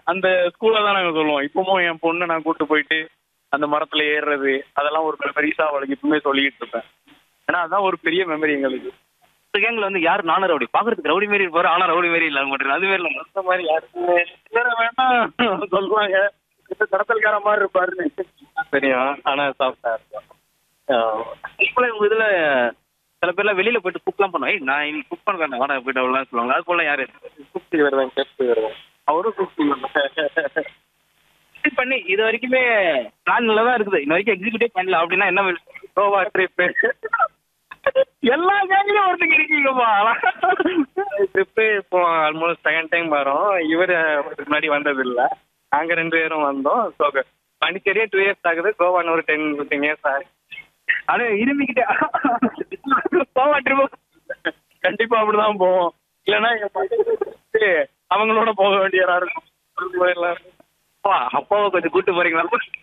அந்த ஸ்கூல்ல தான் நாங்க சொல்லுவோம் இப்பவும் என் பொண்ணை நான் கூட்டு போயிட்டு அந்த மரத்துல ஏறுறது அதெல்லாம் ஒரு மெமரிஸா அவளுக்கு இப்பவுமே சொல்லிக்கிட்டு இருப்பேன் ஏன்னா அதான் ஒரு பெரிய மெமரி எங்களுக்கு கேங்ல வந்து யார் நானும் ரவுடி பாக்குறதுக்கு ரவுடி மாரி இருப்பாரு ஆனா ரவுடி மாரி இல்லாம மாட்டேன் அது மாரி இல்ல அந்த மாதிரி யாருக்குமே வேற வேணாம் சொல்லுவாங்க இந்த கடத்தல்கார மாதிரி இருப்பாருன்னு தெரியும் ஆனா சாஃப்டா இருப்பான் இப்போ உங்க இதுல சில பேர்லாம் வெளியில போயிட்டு குக்லாம் பண்ணுவோம் ஏய் நான் இன்னைக்கு குக் பண்ணுறேன் வாடா போயிட்டு அவ்வளோ சொல்லுவாங்க அது போல யாரு குப்தி வருவாங்க செஃப்ட் வருவாங்க அவரும் குப்தி Execute பண்ணி இது வரைக்குமே பிளான்ல தான் இருக்குது இன்ன வரைக்கும் எக்ஸிக்யூட்டிவ் பண்ணல அப்படின்னா என்ன கோவா ட்ரிப் எல்லா கேங்லயும் ஒருத்தங்க இருக்கீங்கப்பா ட்ரிப்பு இப்போ ஆல்மோஸ்ட் செகண்ட் டைம் வரோம் இவர் முன்னாடி வந்தது இல்ல நாங்க ரெண்டு பேரும் வந்தோம் ஸோ பாண்டிச்சேரியே டூ இயர்ஸ் ஆகுது கோவான்னு ஒரு டென் ஃபிஃப்டீன் இயர்ஸ் ஆகுது அது இருமிக்கிட்டே போவா ட்ரிப் கண்டிப்பா அப்படிதான் போவோம் இல்லைன்னா எங்க பக்கத்துல அவங்களோட போக வேண்டியதா இருக்கும் போயிடலாம் அப்பாவை கொஞ்சம் கூட்டு போறீங்களா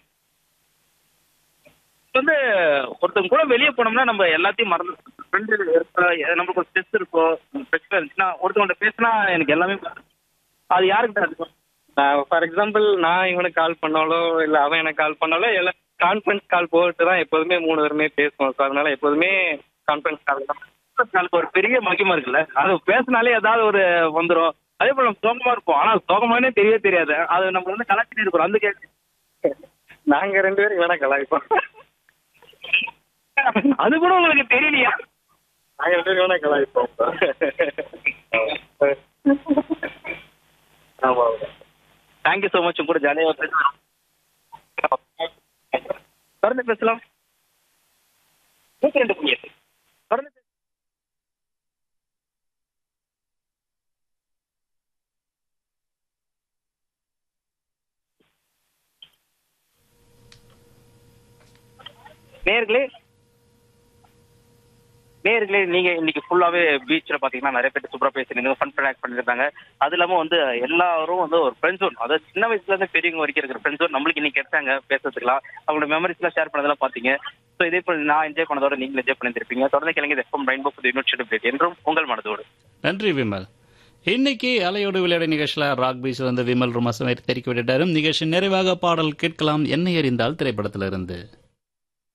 வந்து ஒருத்தவங்க கூட வெளியே போனோம்னா நம்ம எல்லாத்தையும் மறந்து ஃப்ரெண்டு நம்மளுக்கு ஒரு ஸ்ட்ரெஸ் இருக்கும் பிரச்சனை இருந்துச்சுன்னா ஒருத்தவங்கள்ட்ட பேசினா எனக்கு எல்லாமே மறந்து- அது யாருக்கு தான் இருக்கும் நான் ஃபார் எக்ஸாம்பிள் நான் இவனுக்கு கால் பண்ணாலோ இல்ல அவன் எனக்கு கால் பண்ணாலோ எல்லாம் கான்ஃபரன்ஸ் கால் போட்டு தான் எப்போதுமே மூணு பேருமே பேசுவோம் ஸோ அதனால எப்போதுமே கான்ஃபரன்ஸ் கால் தான் நாளுக்கு ஒரு பெரிய மகிமை இருக்குல்ல அது பேசினாலே ஏதாவது ஒரு வந்துடும் அதே போல நம்ம சோகமா இருப்போம் ஆனா சோகமானே தெரியவே தெரியாது அது நம்ம வந்து கலாச்சிட்டு இருக்கிறோம் அந்த கேள்வி நாங்க ரெண்டு பேரும் வேணா கலாய்ப்போம் அது கூட உங்களுக்கு தெரியலையா நாங்க ரெண்டு பேரும் வேணா கலாய்ப்போம் ஆமா தேங்க்யூ ஸோ மச் கூட ஜாலியாக பேசலாம் தொடர்ந்து பேசலாம் நூற்றி ரெண்டு புள்ளி எட்டு தொடர்ந்து பேச- நேர்களே நேர்களே நீங்க இன்னைக்கு ஃபுல்லாவே பீச்ல பாத்தீங்கன்னா நிறைய பேர் சூப்பரா பேசினீங்க ஃபன் ஆக்ட் பண்ணிருந்தாங்க அது இல்லாம வந்து எல்லாரும் வந்து ஒரு ஃப்ரெண்ட் ஜோன் அதாவது சின்ன வயசுல இருந்து பெரியவங்க வரைக்கும் இருக்கிற ஃப்ரெண்ட் ஜோன் நம்மளுக்கு இன்னைக்கு கிடைச்சாங்க பேசுறதுக்குலாம் அவங்களோட மெமரிஸ் எல்லாம் ஷேர் பண்ணதெல்லாம் பாத்தீங்க ஸோ இதே போல நான் என்ஜாய் பண்ணதோட நீங்களும் என்ஜாய் பண்ணிருப்பீங்க தொடர்ந்து கிழங்கு எஃப்எம் ரெயின்போ புது யூனிட் என்றும் உங்கள் மனதோடு நன்றி விமல் இன்னைக்கு அலையோடு விளையாட நிகழ்ச்சியில் ராக் பீச் வந்து விமல் ரொம்ப சமைத்து தெரிவிக்க விட்டுட்டாரும் நிகழ்ச்சி நிறைவாக பாடல் கேட்கலாம் என்ன எறிந்தால் திரைப்படத்திலிருந்து